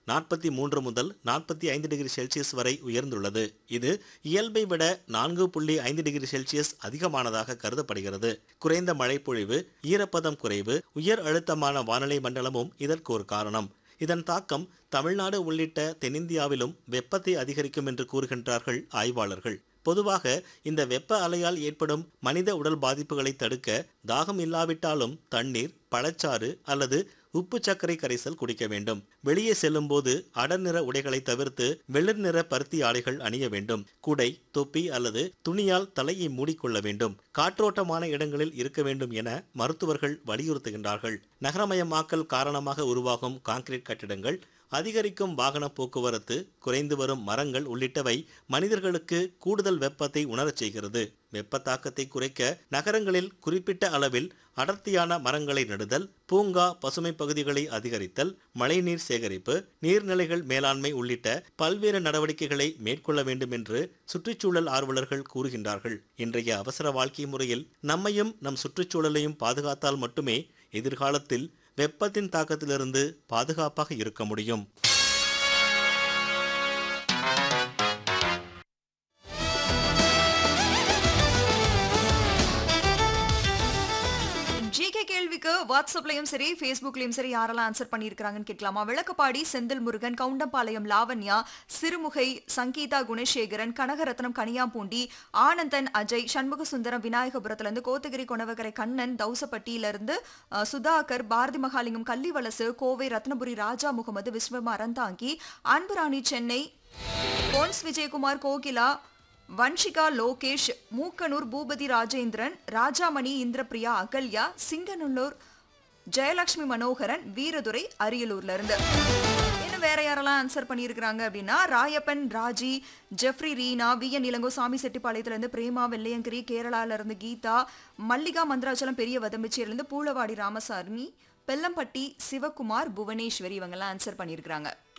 நாற்பத்தி மூன்று முதல் நாற்பத்தி ஐந்து டிகிரி செல்சியஸ் வரை உயர்ந்துள்ளது இது இயல்பை விட நான்கு புள்ளி ஐந்து டிகிரி செல்சியஸ் அதிகமானதாக கருதப்படுகிறது குறைந்த மழைப்பொழிவு ஈரப்பதம் குறைவு உயர் அழுத்தமான வானிலை மண்டலமும் இதற்கு ஒரு காரணம் இதன் தாக்கம் தமிழ்நாடு உள்ளிட்ட தென்னிந்தியாவிலும் வெப்பத்தை அதிகரிக்கும் என்று கூறுகின்றார்கள் ஆய்வாளர்கள் பொதுவாக இந்த வெப்ப அலையால் ஏற்படும் மனித உடல் பாதிப்புகளை தடுக்க தாகம் இல்லாவிட்டாலும் தண்ணீர் பழச்சாறு அல்லது உப்பு சர்க்கரை கரைசல் குடிக்க வேண்டும் வெளியே செல்லும்போது அடர் நிற உடைகளை தவிர்த்து வெளிர் நிற பருத்தி ஆடைகள் அணிய வேண்டும் குடை தொப்பி அல்லது துணியால் தலையை மூடிக்கொள்ள வேண்டும் காற்றோட்டமான இடங்களில் இருக்க வேண்டும் என மருத்துவர்கள் வலியுறுத்துகின்றார்கள் நகரமயமாக்கல் காரணமாக உருவாகும் கான்கிரீட் கட்டிடங்கள் அதிகரிக்கும் வாகன போக்குவரத்து குறைந்து வரும் மரங்கள் உள்ளிட்டவை மனிதர்களுக்கு கூடுதல் வெப்பத்தை உணரச் செய்கிறது வெப்ப தாக்கத்தை குறைக்க நகரங்களில் குறிப்பிட்ட அளவில் அடர்த்தியான மரங்களை நடுதல் பூங்கா பசுமை பகுதிகளை அதிகரித்தல் மழைநீர் சேகரிப்பு நீர்நிலைகள் மேலாண்மை உள்ளிட்ட பல்வேறு நடவடிக்கைகளை மேற்கொள்ள வேண்டும் என்று சுற்றுச்சூழல் ஆர்வலர்கள் கூறுகின்றார்கள் இன்றைய அவசர வாழ்க்கை முறையில் நம்மையும் நம் சுற்றுச்சூழலையும் பாதுகாத்தால் மட்டுமே எதிர்காலத்தில் வெப்பத்தின் தாக்கத்திலிருந்து பாதுகாப்பாக இருக்க முடியும் ஜிகே கேள்விக்கு வாட்ஸ்அப்லயும் சரி ஃபேஸ்புக்லயும் சரி யாரெல்லாம் ஆன்சர் பண்ணியிருக்காங்கன்னு கேட்கலாமா விளக்கப்பாடி செந்தில் முருகன் கவுண்டம்பாளையம் லாவண்யா சிறுமுகை சங்கீதா குணசேகரன் கனகரத்னம் கனியாம்பூண்டி ஆனந்தன் அஜய் சண்முக சுந்தரம் விநாயகபுரத்துல இருந்து கோத்தகிரி கொணவகரை கண்ணன் தௌசப்பட்டியில இருந்து அஹ், சுதாகர் பாரதி மகாலிங்கம் கள்ளிவலசு கோவை ரத்னபுரி ராஜா முகமது விஸ்வம் அறந்தாங்கி அன்புராணி சென்னை போன்ஸ் விஜயகுமார் கோகிலா வன்ஷிகா லோகேஷ் மூக்கனூர் பூபதி ராஜேந்திரன் ராஜாமணி இந்திரபிரியா அகல்யா சிங்கநல்லூர் ஜெயலட்சுமி மனோகரன் வீரதுரை அரியலூர்ல இருந்து இன்னும் வேற யாரெல்லாம் ஆன்சர் பண்ணியிருக்கிறாங்க அப்படின்னா Rayappan Raji Jeffrey Reena V N Ilango Sami செட்டிப்பாளையத்துல இருந்து பிரேமா வெள்ளையங்கிரி கேரளால இருந்து கீதா மல்லிகா மந்திராச்சலம் பெரிய வதம்பிச்சியில இருந்து பூலவாடி ராமசாமி பெல்லம்பட்டி சிவகுமார் புவனேஸ்வரி இவங்கெல்லாம் ஆன்சர் பண்ணியிருக்கிறாங்க